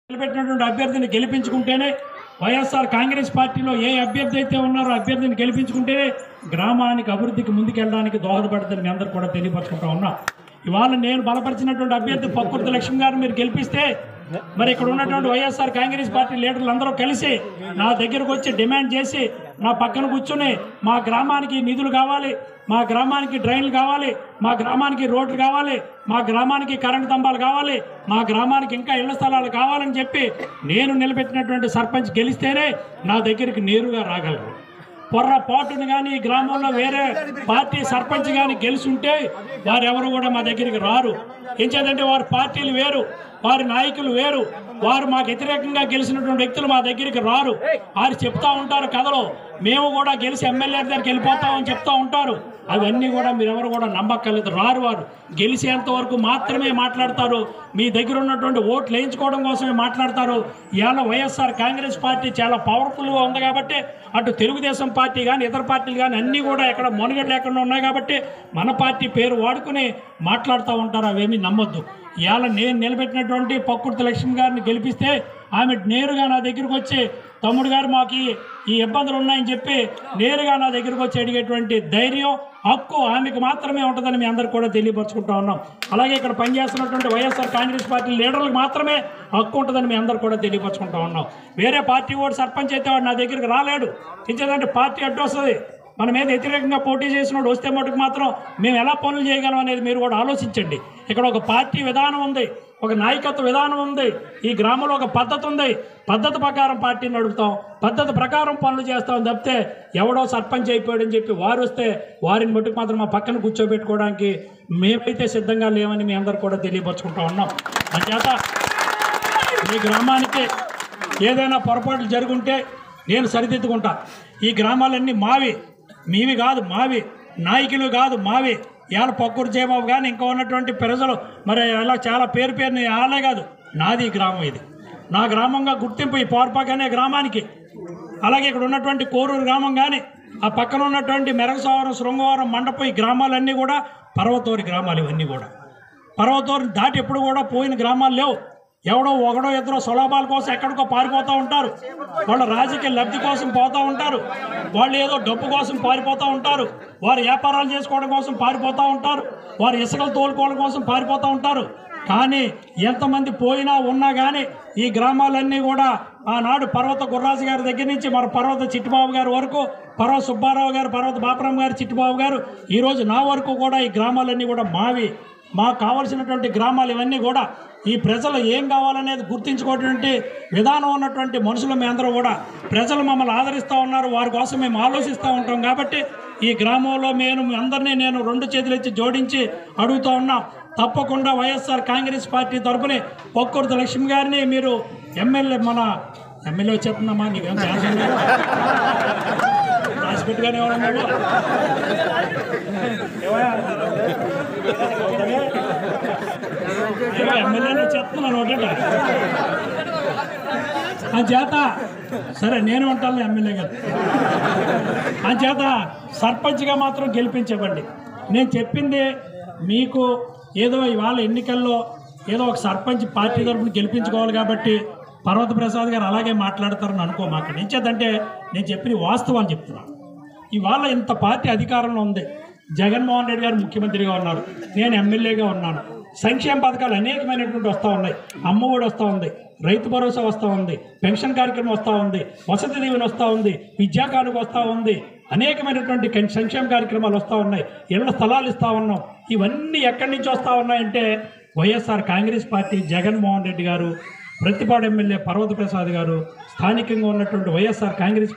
నిలబెట్టినటువంటి అభ్యర్థిని గెలిపించుకుంటేనే వైఎస్ఆర్ కాంగ్రెస్ పార్టీలో ఏ అభ్యర్థి అయితే ఉన్నారో అభ్యర్థిని గెలిపించుకుంటేనే గ్రామానికి అభివృద్ధికి ముందుకెళ్ళడానికి దోహదపడుతుంది మీ అందరు కూడా తెలియపరచుకుంటా ఉన్నా ఇవాళ నేను బలపరిచినటువంటి అభ్యర్థి పక్కుర్తి లక్ష్మి గారిని మీరు గెలిపిస్తే మరి ఇక్కడ ఉన్నటువంటి వైఎస్ఆర్ కాంగ్రెస్ పార్టీ లీడర్లు అందరూ కలిసి నా దగ్గరకు వచ్చి డిమాండ్ చేసి నా పక్కన కూర్చొని మా గ్రామానికి నిధులు కావాలి మా గ్రామానికి డ్రైన్లు కావాలి మా గ్రామానికి రోడ్లు కావాలి మా గ్రామానికి కరెంటు స్తంభాలు కావాలి మా గ్రామానికి ఇంకా ఇళ్ల స్థలాలు కావాలని చెప్పి నేను నిలబెట్టినటువంటి సర్పంచ్ గెలిస్తేనే నా దగ్గరికి నేరుగా రాగలరు పొర్రపాటును కానీ ఈ గ్రామంలో వేరే పార్టీ సర్పంచ్ కానీ గెలిచి ఉంటే వారెవరు కూడా మా దగ్గరికి రారు ఏం చేద్దంటే వారి పార్టీలు వేరు వారి నాయకులు వేరు వారు మాకు వ్యతిరేకంగా గెలిచినటువంటి వ్యక్తులు మా దగ్గరికి రారు వారు చెప్తా ఉంటారు కథలో మేము కూడా గెలిచి ఎమ్మెల్యే దగ్గరికి వెళ్ళిపోతామని చెప్తా ఉంటారు అవన్నీ కూడా మీరెవరు కూడా నమ్మక్కర్లేదు రారు వారు గెలిచేంత వరకు మాత్రమే మాట్లాడతారు మీ దగ్గర ఉన్నటువంటి ఓట్లు వేయించుకోవడం కోసమే మాట్లాడతారు ఇవాళ వైఎస్ఆర్ కాంగ్రెస్ పార్టీ చాలా పవర్ఫుల్గా ఉంది కాబట్టి అటు తెలుగుదేశం పార్టీ కానీ ఇతర పార్టీలు కానీ అన్నీ కూడా ఎక్కడ మనుగడ లేకుండా ఉన్నాయి కాబట్టి మన పార్టీ పేరు వాడుకుని మాట్లాడుతూ ఉంటారు అవేమీ నమ్మొద్దు ఇవాళ నేను నిలబెట్టినటువంటి పక్కుర్తి లక్ష్మి గారిని గెలిపిస్తే ఆమె నేరుగా నా దగ్గరకు వచ్చి తమ్ముడు గారు మాకు ఈ- ఈ ఇబ్బందులు ఉన్నాయని చెప్పి నేరుగా నా దగ్గరకు వచ్చి అడిగేటువంటి ధైర్యం హక్కు ఆమెకు మాత్రమే ఉంటుందని మీ అందరు కూడా తెలియపరచుకుంటా ఉన్నాం అలాగే ఇక్కడ పనిచేస్తున్నటువంటి వైఎస్ఆర్ కాంగ్రెస్ పార్టీ లీడర్లకు మాత్రమే హక్కు ఉంటుందని మీ అందరు కూడా తెలియపరచుకుంటా ఉన్నాం వేరే పార్టీ ఓటు సర్పంచ్ అయితే వాడు నా దగ్గరికి రాలేడు ఇచ్చేదంటే పార్టీ అడ్డు వస్తుంది మన మీద వ్యతిరేకంగా పోటీ చేసినోడు వస్తే మటుకు మాత్రం మేము ఎలా పనులు చేయగలం అనేది మీరు కూడా ఆలోచించండి ఇక్కడ ఒక పార్టీ విధానం ఉంది ఒక నాయకత్వ విధానం ఉంది ఈ గ్రామంలో ఒక పద్ధతి ఉంది పద్ధతి ప్రకారం పార్టీని నడుపుతాం పద్ధతి ప్రకారం పనులు చేస్తాం తప్పితే ఎవడో సర్పంచ్ అయిపోయాడని చెప్పి వారు వస్తే వారిని మటుకు మాత్రం మా పక్కన కూర్చోబెట్టుకోవడానికి మేమైతే సిద్ధంగా లేవని మీ అందరు కూడా తెలియపరచుకుంటా ఉన్నాం అంచేత మీ గ్రామానికి ఏదైనా పొరపాట్లు జరుగుంటే నేను సరిదిద్దుకుంటా ఈ గ్రామాలన్నీ మావి మీవి కాదు మావి నాయకులు కాదు మావి ఇవాళ పక్కూరు జయబాబు కానీ ఇంకా ఉన్నటువంటి ప్రజలు మరి అలా చాలా పేరు పేరుని వాళ్ళే కాదు నాది ఈ గ్రామం ఇది నా గ్రామంగా గుర్తింపు ఈ పోర్పాక్ అనే గ్రామానికి అలాగే ఇక్కడ ఉన్నటువంటి కోరూరు గ్రామం కానీ ఆ పక్కన ఉన్నటువంటి మెరగసవరం శృంగవరం మండపం ఈ గ్రామాలన్నీ కూడా పర్వతోరి గ్రామాలు ఇవన్నీ కూడా పర్వతోరిని దాటి ఎప్పుడు కూడా పోయిన గ్రామాలు లేవు ఎవడో ఒకడో ఇద్దరు సులభాల కోసం ఎక్కడికో పారిపోతూ ఉంటారు వాళ్ళ రాజకీయ లబ్ధి కోసం పోతూ ఉంటారు వాళ్ళు ఏదో డబ్బు కోసం పారిపోతూ ఉంటారు వారు వ్యాపారాలు చేసుకోవడం కోసం పారిపోతూ ఉంటారు వారు ఇసుకలు తోలుకోవడం కోసం పారిపోతూ ఉంటారు కానీ ఎంతమంది పోయినా ఉన్నా కానీ ఈ గ్రామాలన్నీ కూడా ఆనాడు పర్వత గుర్రాజు గారి దగ్గర నుంచి మన పర్వత చిట్టిబాబు గారి వరకు పర్వత సుబ్బారావు గారు పర్వత బాపరావు గారు చిట్టిబాబు గారు ఈరోజు నా వరకు కూడా ఈ గ్రామాలన్నీ కూడా మావి మాకు కావలసినటువంటి గ్రామాలు ఇవన్నీ కూడా ఈ ప్రజలు ఏం కావాలనేది గుర్తించుకోవటువంటి విధానం ఉన్నటువంటి మనుషులు మీ అందరూ కూడా ప్రజలు మమ్మల్ని ఆదరిస్తూ ఉన్నారు వారి కోసం మేము ఆలోచిస్తూ ఉంటాం కాబట్టి ఈ గ్రామంలో నేను మీ అందరినీ నేను రెండు చేతులు ఇచ్చి జోడించి అడుగుతూ ఉన్నాం తప్పకుండా వైఎస్ఆర్ కాంగ్రెస్ పార్టీ తరపుని పొక్కుర్తి లక్ష్మి గారిని మీరు ఎమ్మెల్యే మన ఎమ్మెల్యే వచ్చేస్తుందమ్మా నీకేం ఛాన్స్ ఉంది రాసిపెట్టుగానే ఎవరన్నా ఎమ్మెల్యేనే చెప్తున్నాను ఒకట ఆ చేత సరే నేను ఉంటాను ఎమ్మెల్యే గారు ఆ చేత సర్పంచ్గా మాత్రం గెలిపించబండి నేను చెప్పింది మీకు ఏదో ఇవాళ ఎన్నికల్లో ఏదో ఒక సర్పంచ్ పార్టీ తరఫున గెలిపించుకోవాలి కాబట్టి పర్వత ప్రసాద్ గారు అలాగే మాట్లాడతారని అనుకోమాక నేను చేద్దంటే నేను చెప్పిన వాస్తవాన్ని చెప్తున్నాను ఇవాళ ఇంత పార్టీ అధికారంలో ఉంది జగన్మోహన్ రెడ్డి గారు ముఖ్యమంత్రిగా ఉన్నారు నేను ఎమ్మెల్యేగా ఉన్నాను సంక్షేమ పథకాలు అనేకమైనటువంటి వస్తూ ఉన్నాయి అమ్మఒడి వస్తూ ఉంది రైతు భరోసా వస్తూ ఉంది పెన్షన్ కార్యక్రమం వస్తూ ఉంది వసతి దీవెన వస్తూ ఉంది విద్యా కానుక వస్తూ ఉంది అనేకమైనటువంటి కన్- సంక్షేమ కార్యక్రమాలు వస్తూ ఉన్నాయి ఇళ్ల స్థలాలు ఇస్తూ ఉన్నాం ఇవన్నీ ఎక్కడి నుంచి వస్తూ ఉన్నాయంటే వైఎస్ఆర్ కాంగ్రెస్ పార్టీ జగన్మోహన్ రెడ్డి గారు ప్రతిపాడు ఎమ్మెల్యే పర్వత ప్రసాద్ గారు స్థానికంగా ఉన్నటువంటి వైఎస్ఆర్ కాంగ్రెస్